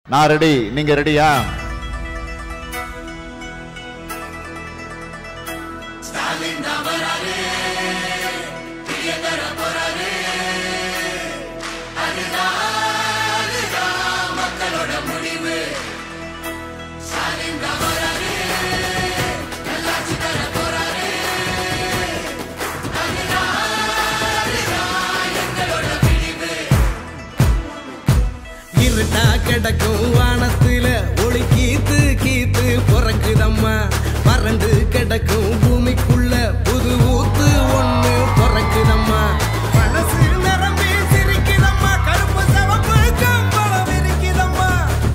நான் ரெடி நீங்க ரெடியா இருட்டா கிடக்கும் வானத்துல ஒளி கீத்து கீத்து பிறக்குதம்மா வறண்டு கிடக்கும் பூமிக்குள்ள புது ஊத்து ஒண்ணு பிறக்குதம்மா மனசு நிரம்பி சிரிக்குதம்மா கருப்பு சிவப்பு கம்பளம் இருக்குதம்மா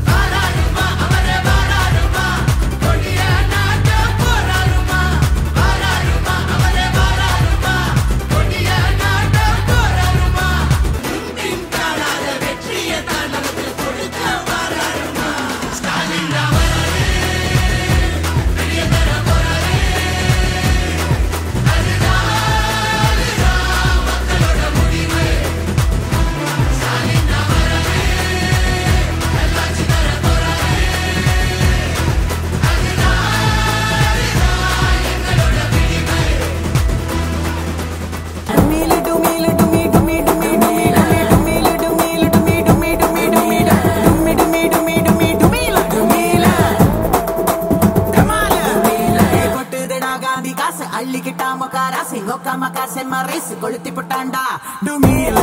அள்ளிக்கிட்டா மொக்காராசி ஒக்கா மக்காசை மறைசு கொளுத்தி புட்டாண்டா டுமீல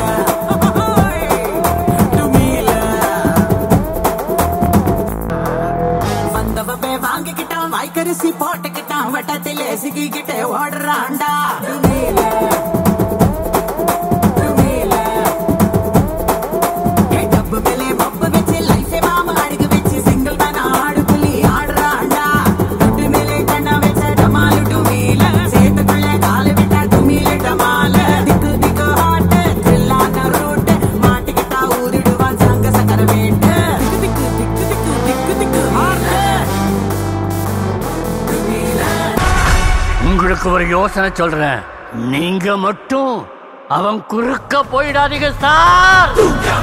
டுமீல வந்தவ வாங்கிக்கிட்டான் வாய்க்கரிசி போட்டுக்கிட்டான் வட்டத்திலே சிக்கிக்கிட்டே ஓடுறான்டா டுமீல டுமீல ஏ டப்பு மேலே மப்பு வச்சு லைஃபே மாம அழுகு வச்சு சிங்கிள் தான் ஆடு புலி ஆடுறான்டா துட்டு மேலே கண்ணா வச்ச டமாலு டுமீல சேத்துக்குள்ள காலு விட்டா டுமீல டமால திக்கு திக்கு ஹாட்டு த்ரில்லான ரூட்டு மாட்டிக்கிட்டா ஊதிடுவான் சங்க சக்கர வேட்டு திக்கு திக்கு திக்கு திக்கு திக்கு ஹாட்டு டுமீல உங்களுக்கு ஒரு யோசனை சொல்றேன் நீங்க மட்டும் அவன் குறுக்க போயிடாதீங்க சார்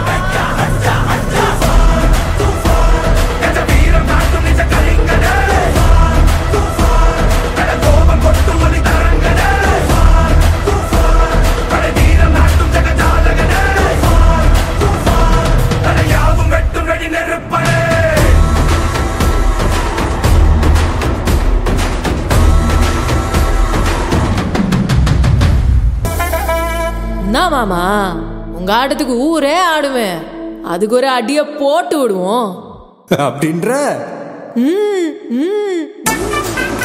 என்ன மாமா உங்க ஆட்டத்துக்கு ஊரே ஆடுவேன் அதுக்கு ஒரு அடிய போட்டு விடுவோம் அப்படின்ற ம், ம்.